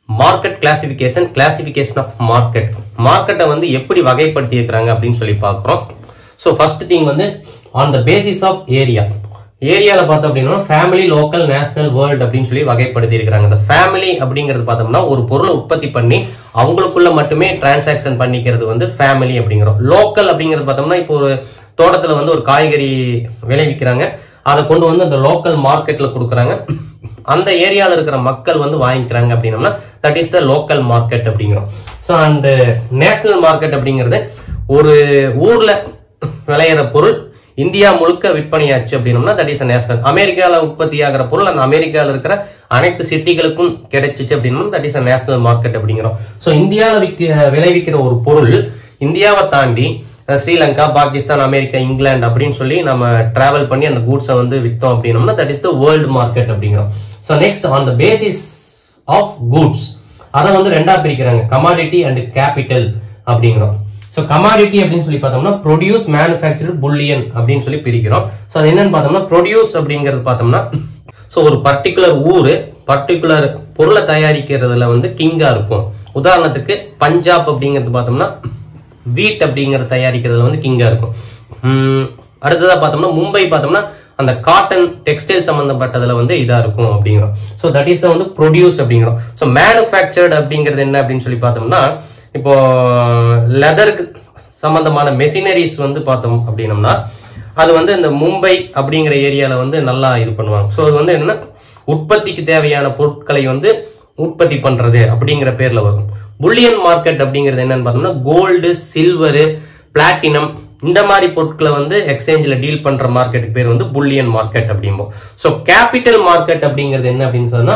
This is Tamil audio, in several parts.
market classification classification of market மார்க்கெட்டை வந்து எப்படி வகைப்படுத்தி இருக்கிறாங்க அப்படின்னு சொல்லி பார்க்குறோம் ஸோ ஃபர்ஸ்ட் திங் வந்து on the basis of area ஏரியால பார்த்தோம் அப்படின்னா ஃபேமிலி லோக்கல் நேஷனல் வேர்ல்டு அப்படின்னு சொல்லி வகைப்படுத்தி இருக்கிறாங்க இந்த ஃபேமிலி அப்படிங்கிறது பார்த்தோம்னா ஒரு பொருளை உற்பத்தி பண்ணி அவங்களுக்குள்ள மட்டுமே டிரான்சாக்ஷன் பண்ணிக்கிறது வந்து ஃபேமிலி அப்படிங்கிறோம் லோக்கல் அப்படிங்கிறது பார்த்தோம்னா இப்போ ஒரு தோட்டத்துல வந்து ஒரு காய்கறி விளைவிக்கிறாங்க அதை கொண்டு வந்து அந்த லோக்கல் மார்க்கெட்ல கொடுக்குறாங்க அந்த ஏரியால இருக்கிற மக்கள் வந்து வாங்கிக்கிறாங்க அப்படின்னம்னா that is the local market அப்படிங்கிறோம் ஸோ அண்ட் நேஷனல் மார்க்கெட் அப்படிங்கிறது ஒரு ஊர்ல விளையிற பொருள் இந்தியா முழுக்க விற்பனையாச்சு அப்படின்னம்னா தட் இஸ் நேஷனல் அமெரிக்கால உற்பத்தி ஆகிற பொருள் அந்த அமெரிக்கால இருக்கிற அனைத்து சிட்டிகளுக்கும் கிடைச்சிச்சு அப்படின்னா தட் இஸ் நேஷனல் மார்க்கெட் அப்படிங்கிறோம் ஸோ இந்தியாவில் விற்க விளைவிக்கிற ஒரு பொருள் இந்தியாவை தாண்டி அஹ், ஸ்ரீலங்கா பாகிஸ்தான் அமெரிக்கா இங்கிலாந்து அப்படின்னு சொல்லி நம்ம டிராவல் பண்ணி அந்த கூட்ஸை வந்து வித்தோம் அப்படின்னம்னா that is the world market அப்படிங்கிறோம் so next on the basis of goods அதை வந்து ரெண்டா பிரிக்கிறாங்க கமாடிட்டி அண்ட் கேபிட்டல் அப்படிங்கிறோம் ஸோ கமாடிட்டி அப்படின்னு சொல்லி பார்த்தோம்னா ப்ரொடியூஸ் மேனுஃபேக்சர் புல்லியன் அப்படின்னு சொல்லி பிரிக்கிறோம் ஸோ அது என்னன்னு பார்த்தோம்னா ப்ரொடியூஸ் அப்படிங்கிறது பார்த்தோம்னா ஸோ ஒரு பர்டிகுலர் ஊரு பர்டிகுலர் பொருளை தயாரிக்கிறதுல வந்து கிங்கா இருக்கும் உதாரணத்துக்கு பஞ்சாப் அப்படிங்கிறது பார்த்தோம்னா வீட் அப்படிங்கிறது தயாரிக்கிறதுல வந்து கிங்கா இருக்கும் உம், அடுத்ததா பார்த்தோம்னா மும்பை பார்த்தோம்னா அந்த காட்டன் டெக்ஸ்டைல் சம்பந்தப்பட்டதுல வந்து இதா இருக்கும் அப்படிங்கிறோம் ஸோ தட் இஸ் த வந்து ப்ரொடியூஸ் அப்படிங்கிறோம் ஸோ மேனுஃபேக்சர்டு அப்படிங்கிறது என்ன அப்படின்னு சொல்லி பார்த்தோம்னா இப்போ லெதருக்கு சம்பந்தமான மெஷினரிஸ் வந்து பார்த்தோம் அப்படின்னம்னா அது வந்து இந்த மும்பை அப்படிங்கிற ஏரியால வந்து நல்லா இது பண்ணுவாங்க ஸோ அது வந்து என்ன உற்பத்திக்கு தேவையான பொருட்களை வந்து உற்பத்தி பண்றது அப்படிங்கிற பேர்ல வரும் புல்லியன் மார்க்கெட் அப்படிங்கிறது என்னன்னு பார்த்தோம்னா கோல்டு சில்வரு பிளாட்டினம் இந்த மாதிரி பொருட்களை வந்து எக்ஸ்சேஞ்சில் டீல் பண்ற மார்க்கெட்டுக்கு பேர் வந்து புல்லியன் மார்க்கெட் அப்படிம்போம் ஸோ கேபிட்டல் மார்க்கெட் அப்படிங்கிறது என்ன அப்படின்னு சொன்னா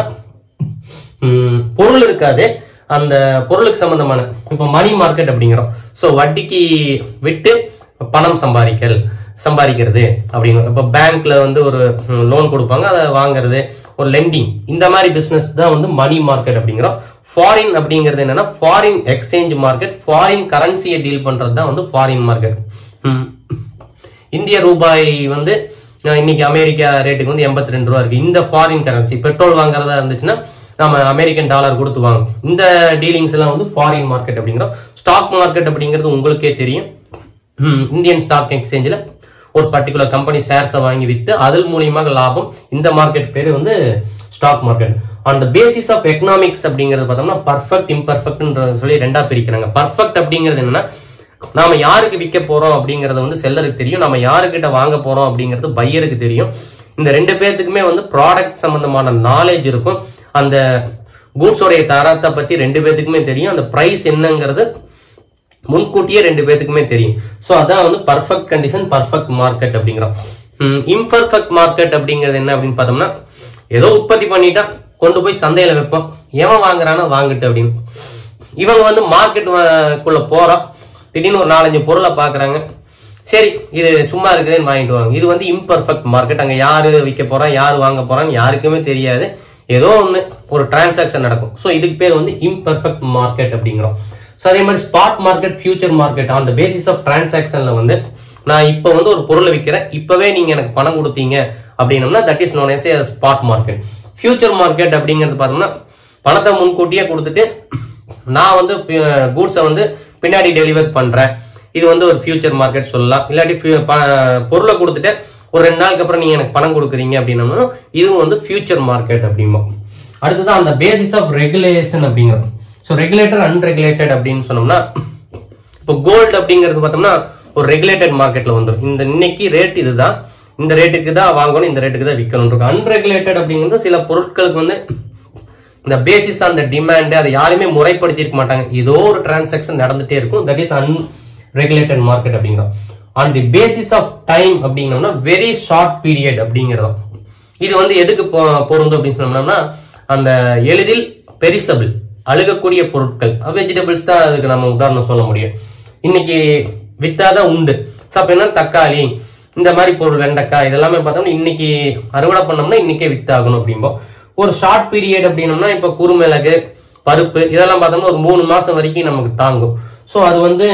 ம், பொருள் இருக்காது அந்த பொருளுக்கு சம்பந்தமான இப்போ மணி மார்க்கெட் அப்படிங்கிறோம் ஸோ வட்டிக்கு விட்டு பணம் சம்பாதிக்கல் சம்பாதிக்கிறது அப்படிங்கிறோம் இப்போ பேங்க்ல வந்து ஒரு லோன் கொடுப்பாங்க அதை வாங்குறது ஒரு லெண்டிங் இந்த மாதிரி பிசினஸ் தான் வந்து மணி மார்க்கெட் அப்படிங்கிறோம் ஃபாரின் அப்படிங்கிறது என்னன்னா ஃபாரின் எக்ஸ்சேஞ்ச் மார்க்கெட் ஃபாரின் கரன்சியை டீல் பண்றது தான் வந்து ஃபாரின் மார்க்கெட் இந்திய ரூபாய் வந்து அஹ், இன்னைக்கு அமெரிக்கா ரேட்டுக்கு வந்து எண்பத்தி ரெண்டு ரூபா இருக்கு இந்த ஃபாரின் கரன்சி பெட்ரோல் வாங்குறதா இருந்துச்சுன்னா நம்ம அமெரிக்கன் டாலர் கொடுத்து வாங்க இந்த டீலிங்ஸ் எல்லாம் வந்து ஃபாரின் மார்க்கெட் அப்படிங்கிறோம் ஸ்டாக் மார்க்கெட் அப்படிங்கிறது உங்களுக்கே தெரியும் ஹம், இந்தியன் ஸ்டாக் எக்ஸ்சேஞ்சில் ஒரு பர்டிகுலர் கம்பெனி ஷேர்ஸை வாங்கி வித்து அதன் மூலியமாக லாபம் இந்த மார்க்கெட் பேரு வந்து stock market on the basis of economics அப்படிங்கிறது பார்த்தோம்னா பர்ஃபெக்ட் இம்பர்ஃபெக்ட்ன்ற சொல்லி ரெண்டா பிரிக்கிறாங்க பர்ஃபெக்ட் அப்படிங்கிறது என்னன்னா நாம யாருக்கு விற்க போறோம் அப்படிங்கறது வந்து செல்லருக்கு தெரியும் நம்ம யாருக்கிட்ட வாங்க போறோம் அப்படிங்கிறது பையருக்கு தெரியும் இந்த ரெண்டு பேர்த்துக்குமே வந்து ப்ராடக்ட் சம்பந்தமான நாலேஜ் இருக்கும் அந்த கூட்ஸோடைய தரத்தை பத்தி ரெண்டு பேர்த்துக்குமே தெரியும் அந்த பிரைஸ் என்னங்கிறது முன்கூட்டியே ரெண்டு பேத்துக்குமே தெரியும் ஸோ அதான் வந்து பர்ஃபெக்ட் கண்டிஷன் பர்ஃபெக்ட் மார்க்கெட் அப்படிங்கிறோம் இம்பர்ஃபெக்ட் மார்க்கெட் அப்படிங்கிறது என்ன அப்படின்னு பார்த்தோம்னா ஏதோ உற்பத்தி பண்ணிட்டா கொண்டு போய் சந்தையில வைப்போம் எவன் வாங்குறானோ வாங்கிட்டு அப்படின்னு இவங்க வந்து மார்க்கெட் குள்ள போறோம் திடீர்னு ஒரு நாலஞ்சு பொருளை பாக்குறாங்க சரி இது சும்மா இருக்குதுன்னு வாங்கிட்டு வராங்க இது வந்து இம்பர்ஃபெக்ட் மார்க்கெட் அங்க யாரு விற்க போறா யாரு வாங்க போறான்னு யாருக்குமே தெரியாது ஏதோ ஒண்ணு ஒரு டிரான்சாக்ஷன் நடக்கும் ஸோ இதுக்கு பேர் வந்து இம்பர்ஃபெக்ட் மார்க்கெட் அப்படிங்கிறோம் ஸோ அதே மாதிரி spot market future market on the basis of டிரான்சாக்ஷன்ல வந்து நான் இப்போ வந்து ஒரு பொருளை விற்கிறேன் இப்பவே நீங்க எனக்கு பணம் கொடுத்தீங்க அப்படின்னம்னா that is known as a spot market future market அப்படிங்கிறது பார்த்தோம்னா பணத்தை முன்கூட்டியே கொடுத்துட்டு நான் வந்து கூட்ஸை வந்து பின்னாடி டெலிவர் பண்றேன் இது வந்து ஒரு ஃபியூச்சர் மார்க்கெட் சொல்லலாம் இல்லாட்டி few- ப- பொருளை கொடுத்துட்டு ஒரு ரெண்டு நாளுக்கு அப்புறம் நீங்க எனக்கு பணம் கொடுக்குறீங்க அப்படின்னம்னா இதுவும் வந்து ஃபியூச்சர் மார்க்கெட் அப்படிம்போம் அடுத்ததான் அந்த பேசிஸ் ஆஃப் ரெகுலேஷன் அப்படிங்கிறோம் ஸோ ரெகுலேட்டர் அன்ரெகுலேட்டட் அப்படின்னு சொன்னோம்னா இப்போ கோல்டு அப்படிங்கிறது பார்த்தோம்னா ஒரு ரெகுலேட்டட் மார்க்கெட்ல வந்துடும் இந்த இன்னைக்கு ரேட் இதுதான் இந்த ரேட்டுக்கு தான் வாங்கணும் இந்த ரேட்டுக்கு தான் விற்கணும் இருக்கும் அன்ரெகுலேட்டட் அப்படிங்கிறது சில பொருட்களுக்கு வந்து இந்த பேசிஸ் அந்த டிமாண்ட் அதை யாருமே முறைப்படுத்தி இருக்க மாட்டாங்க ஏதோ ஒரு டிரான்சாக்ஷன் நடந்துட்டே இருக்கும் தட் இஸ் அன்ரெகுலேட்டட் மார்க்கெட் அப்படிங்கிறோம் on the basis of time அப்படிங்கணும்னா வெரி ஷார்ட் பீரியட் அப்படிங்கிறதும் இது வந்து எதுக்கு பொ- பொருந்தும் அப்படின்னு சொன்னோம்னா அந்த எளிதில் பெரிசபிள் அழுகக்கூடிய பொருட்கள் வெஜிடபிள்ஸ் தான் அதுக்கு நம்ம உதாரணம் சொல்ல முடியும் இன்னைக்கு வித்தாதான் உண்டு ஸோ அப்ப என்ன தக்காளி இந்த மாதிரி பொருள் வெண்டைக்காய் இதெல்லாமே பார்த்தோம்னா இன்னைக்கு அறுவடை பண்ணோம்னா இன்னைக்கே வித்தாகணும் அப்படிம்போம் ஒரு ஷார்ட் பீரியட் அப்படின்னோம்னா இப்ப குறுமிளகு பருப்பு இதெல்லாம் பார்த்தோம்னா ஒரு மூணு மாசம் வரைக்கும் நமக்கு தாங்கும் ஸோ அது வந்து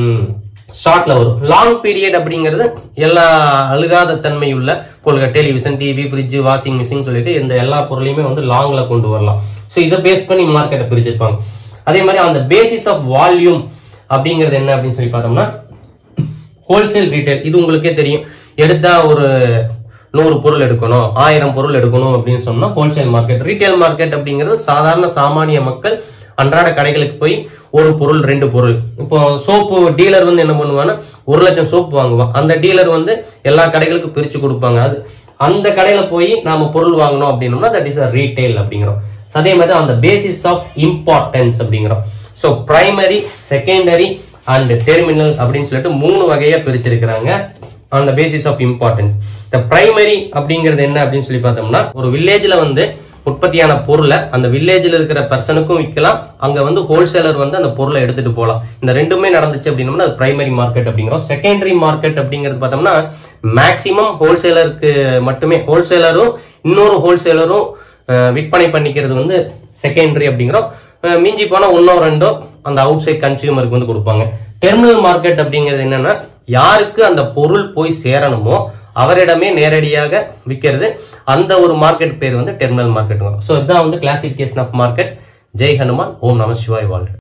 ஷார்ட்ல வரும் லாங் பீரியட் அப்படிங்கிறது எல்லா அழுகாத தன்மை உள்ள பொருள்கள் television TV fridge washing machine சொல்லிட்டு இந்த எல்லா பொருளையுமே வந்து லாங்ல கொண்டு வரலாம் ஸோ இதை பேஸ் பண்ணி மார்க்கெட்டை பிரிச்சிருப்பாங்க அதே மாதிரி அந்த பேசிஸ் ஆஃப் வால்யூம் அப்படிங்கிறது என்ன அப்படின்னு சொல்லி பார்த்தோம்னா ஹோல்சேல் ரீட்டைல் இது உங்களுக்கே தெரியும் எடுத்தா ஒரு நூறு பொருள் எடுக்கணும் ஆயிரம் பொருள் எடுக்கணும் அப்படின்னு சொன்னா ஹோல்சேல் மார்க்கெட் ரீட்டைல் மார்க்கெட் அப்படிங்கிறது சாதாரண சாமானிய மக்கள் அன்றாட கடைகளுக்கு போய் ஒரு பொருள் ரெண்டு பொருள் இப்போ சோப்பு டீலர் வந்து என்ன பண்ணுவான்னா ஒரு லட்சம் சோப்பு வாங்குவான் அந்த டீலர் வந்து எல்லா கடைகளுக்கும் பிரிச்சு கொடுப்பாங்க அது அந்த கடையில போய் நாம பொருள் வாங்கணும் அப்படின்னோம்னா தட் இஸ் அ ரீட்டைல் அப்படிங்கிறோம் அதே மாதிரி அந்த பேசிஸ் ஆஃப் இம்பார்ட்டன்ஸ் அப்படிங்கிறோம் so primary secondary and terminal அப்படின்னு சொல்லிட்டு மூணு வகையா பிரிச்சிருக்கிறாங்க on the basis of importance இந்த பிரைமரி அப்படிங்கிறது என்ன அப்படின்னு சொல்லி பார்த்தோம்னா ஒரு வில்லேஜ்ல வந்து உற்பத்தியான பொருளை அந்த வில்லேஜ்ல இருக்கிற பர்சனுக்கும் விற்கலாம் அங்க வந்து ஹோல்சேலர் வந்து அந்த பொருளை எடுத்துட்டு போகலாம் இந்த ரெண்டுமே நடந்துச்சு அப்படின்னோம்னா அது பிரைமரி மார்க்கெட் அப்படிங்கிறோம் செகண்டரி மார்க்கெட் அப்படிங்கிறது பார்த்தோம்னா மேக்சிமம் ஹோல்சேலருக்கு மட்டுமே ஹோல்சேலரும் இன்னொரு ஹோல்சேலரும் விற்பனை பண்ணிக்கிறது வந்து செகண்டரி அப்படிங்கிறோம் அஹ் மிஞ்சி போனா ஒன்னோ ரெண்டோ அந்த அவுட் சைட் கன்சியூமருக்கு வந்து கொடுப்பாங்க டெர்மினல் மார்க்கெட் அப்படிங்கிறது என்னன்னா யாருக்கு அந்த பொருள் போய் சேரணுமோ அவரிடமே நேரடியாக விற்கிறது அந்த ஒரு மார்க்கெட் பேர் வந்து டெர்மினல் மார்க்கெட் ஸோ இதுதான் வந்து கிளாசிபிகேஷன் ஆஃப் மார்க்கெட் ஜெய் ஹனுமான் ஓம் நம சிவாய் வாழ்க